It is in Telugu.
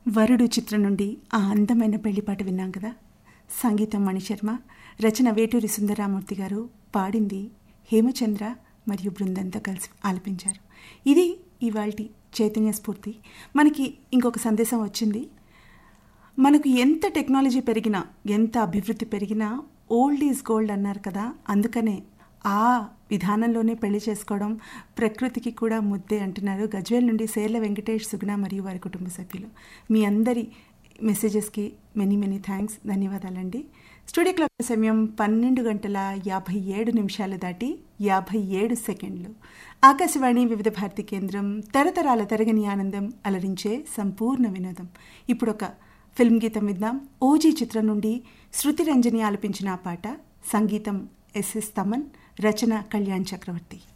వరుడు చిత్రం నుండి ఆ అందమైన పెళ్లిపాట విన్నాం కదా సంగీతం మణిశర్మ రచన వేటూరి సుందరామూర్తి గారు పాడింది హేమచంద్ర మరియు బృందంతో కలిసి ఆలపించారు ఇది ఇవాల్టి చైతన్య స్ఫూర్తి మనకి ఇంకొక సందేశం వచ్చింది మనకు ఎంత టెక్నాలజీ పెరిగినా ఎంత అభివృద్ధి పెరిగినా ఓల్డ్ ఈజ్ గోల్డ్ అన్నారు కదా అందుకనే ఆ విధానంలోనే పెళ్లి చేసుకోవడం ప్రకృతికి కూడా ముద్దే అంటున్నారు గజ్వేల్ నుండి సేర్ల వెంకటేష్ సుగుణ మరియు వారి కుటుంబ సభ్యులు మీ అందరి మెసేజెస్కి మెనీ మెనీ థ్యాంక్స్ ధన్యవాదాలండి స్టూడియో క్లాక్ సమయం పన్నెండు గంటల యాభై ఏడు నిమిషాలు దాటి యాభై ఏడు సెకండ్లు ఆకాశవాణి వివిధ భారతి కేంద్రం తరతరాల తరగని ఆనందం అలరించే సంపూర్ణ వినోదం ఇప్పుడు ఒక ఫిల్మ్ గీతం విద్దాం ఓజీ చిత్రం నుండి శృతి రంజని ఆలపించిన ఆ పాట సంగీతం ఎస్ఎస్ తమన్ రచన కళ్యాణ్ చక్రవర్తి